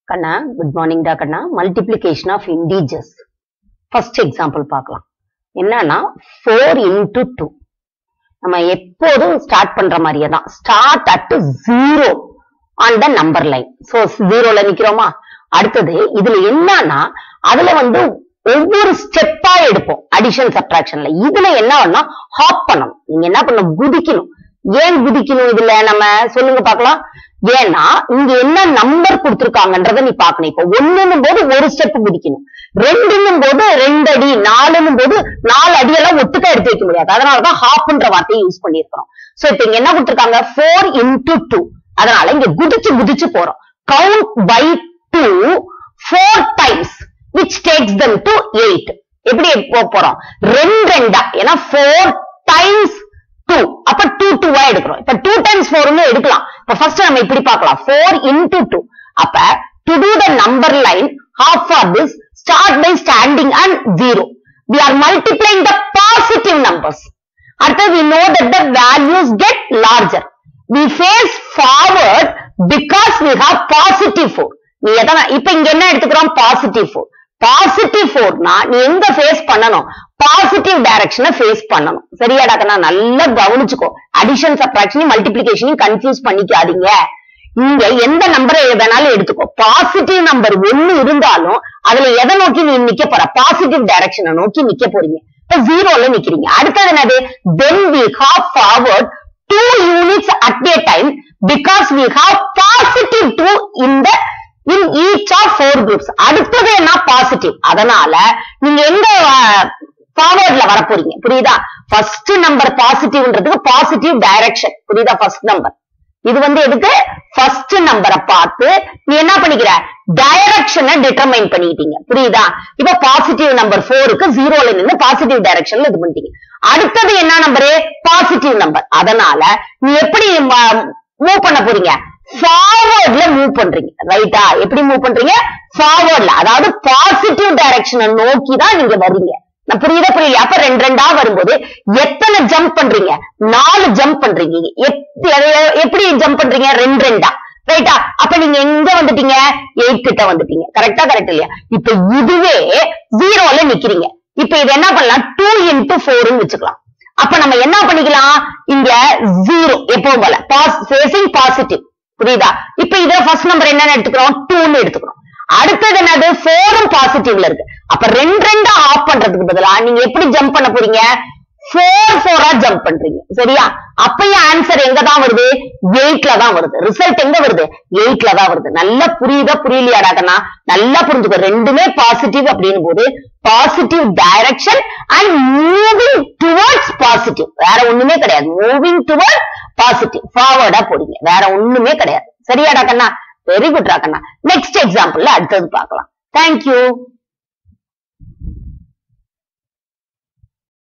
கண்ணா good morning டா கண்ணா multiplication of integers first example பார்க்கலாம் என்னன்னா ஃபோர் இன்டு டூ நம்ம எப்போதும் ஸ்டார்ட் பண்ற மாதிரியே தான் start at zero on the number line so ஜீரோல நிக்கிறோமா அடுத்தது இதுல என்னன்னா அதுல வந்து ஒவ்வொரு ஸ்டெப்பா எடுப்போம் அடிஷன் சப்ட்ராக்ஷன்ல இதுல என்ன பண்ணா ஹாப் பண்ணணும் நீங்க என்ன பண்ணணும் குதிக்கணும் ஏன் குதிக்கணும் இதுல நம்ம சொல்லுங்க பார்க்கலாம் ஏன்னா இங்க என்ன நம்பர் கொடுத்திருக்காங்கன்றத நீ பார்க்கணும் இப்ப ஒண்ணுன்னும் போது ஒரு ஸ்டெப் குதிக்கணும் ரெண்டுன்னும் போது ரெண்டு அடி நாலுன்னும் போது நாலு அடியெல்லாம் ஒட்டுக்கா எடுத்து வைக்க முடியாது அதனாலதான் ஹாப்ன்ற வார்த்தையை யூஸ் பண்ணிருக்கிறோம் சோ இப்ப இங்க என்ன கொடுத்திருக்காங்க ஃபோர் இன்டு டூ அதனால இங்க குதிச்சு குதிச்சு போறோம் count by two four times which takes them to eight எப்படி போக போறோம் ரெண்டு ரெண்டா ஏன்னா ஃபோர் டைம்ஸ் டூ அப்ப டூ டூவா எடுக்கிறோம் இப்ப டூ டைம்ஸ் ஃபோர்னு எடுக்கலாம் இப்ப ஃபர்ஸ்ட் நம்ம இப்படி பார்க்கலாம் ஃபோர் இன்டு டூ அப்ப to two the number line half for this start by standing on zero we are multiplying the positive numbers அடுத்தது we know that the values get larger we face forward because we have positive 4 நீ எதனா இப்ப இங்க என்ன எடுத்துக்கிறோம் positive four positive ஃபோர்னா நீ எங்க face பண்ணணும் பாசிட்டிவ் டைரக்ஷனை ஃபேஸ் பண்ணணும் சரியாடா கண்ணா நல்லா கவனிச்சுக்கோ அடிஷன் சப்ராக்ஷனையும் மல்டிபிளிகேஷனையும் கன்ஃபியூஸ் பண்ணிக்காதீங்க இங்க எந்த நம்பரை வேணாலும் எடுத்துக்கோ பாசிட்டிவ் நம்பர் ஒண்ணு இருந்தாலும் அதுல எதை நோக்கி நீ நிக்க போற பாசிட்டிவ் டைரக்ஷனை நோக்கி நிக்க போறீங்க இப்ப ஜீரோல நிக்கிறீங்க அடுத்தது என்னது then we have forward two units at a time because we have positive two in the in each of four groups அடுத்தது என்ன பாசிட்டிவ் அதனால நீங்க எங்க ஃபார்வர்ட்ல வர போறீங்க புரியுதா ஃபர்ஸ்ட் நம்பர் பாசிட்டிவ்ன்றதுக்கு பாசிட்டிவ் டைரக்ஷன் புரியுதா ஃபர்ஸ்ட் நம்பர் இது வந்து எதுக்கு ஃபர்ஸ்ட் நம்பரை பார்த்து நீ என்ன பண்ணிக்கிற டைரக்ஷனை டிட்டர்மைன் பண்ணிட்டீங்க புரியுதா இப்ப பாசிட்டிவ் நம்பர் ஃபோருக்கு ஜீரோல நின்று பாசிட்டிவ் டைரக்ஷன்ல இது பண்ணிட்டீங்க அடுத்தது என்ன நம்பரு பாசிட்டிவ் நம்பர் அதனால நீ எப்படி மூவ் பண்ண போறீங்க ஃபார்வர்ட்ல மூவ் பண்றீங்க ரைட்டா எப்படி மூவ் பண்றீங்க ஃபார்வர்ட்ல அதாவது பாசிட்டிவ் டைரக்ஷனை நோக்கி தான் நீங்க வர்றீங்க நான் புரியுதா புரியல அப்ப ரெண்டு ரெண்டா வரும்போது எத்தனை ஜம்ப் பண்றீங்க நாலு ஜம்ப் பண்றீங்க எத்- எப்படி ஜம்ப் பண்றீங்க ரெண்டு ரெண்டா ரைட்டா அப்ப நீங்க எங்க வந்துட்டீங்க எயிட் கிட்ட வந்துட்டீங்க கரெக்டா கரெக்ட் இல்லையா இப்ப இதுவே ஜீரோல நிக்கிறீங்க இப்ப இது என்ன பண்ணலாம் டூ இன்டூ ஃபோர்னு வச்சுக்கலாம் அப்ப நம்ம என்ன பண்ணிக்கலாம் இங்க ஜீரோ எப்பவும் போல ஃபேசிங் பாசிட்டிவ் புரியுதா இப்ப இதுல ஃபர்ஸ்ட் நம்பர் என்னன்னு எடுத்துக்கிறோம் டூன்னு எடுத்துக்கிறோம் அடுத்தது என்னது ஃபோரும் பாசிட்டிவ்ல இருக்கு அப்ப ரெண்டு ரெண்டா ஆஃப் பண்றதுக்கு பதிலா நீங்க எப்படி ஜம்ப் பண்ண போறீங்க ஃபோர் ஃபோரா ஜம்ப் பண்றீங்க சரியா அப்பயும் ஆன்சர் எங்க தான் வருது எயிட்ல தான் வருது ரிசல்ட் எங்க வருது எயிட்ல தான் வருது நல்லா புரியுதா புரியலையாடா கண்ணா நல்லா புரிஞ்சுக்கோ ரெண்டுமே பாசிட்டிவ் அப்படின்னு போது positive direction and moving towards positive வேற ஒண்ணுமே கிடையாது மூவிங் டுவர்ட் பாசிட்டிவ் ஃபார்வர்டா போறீங்க வேற ஒண்ணுமே கிடையாது சரியாடா கண்ணா வெரி குட் கண்ணா நெக்ஸ்ட் எக்ஸாம்பிள்ல அடுத்தது பார்க்கலாம் தேங்க்யூ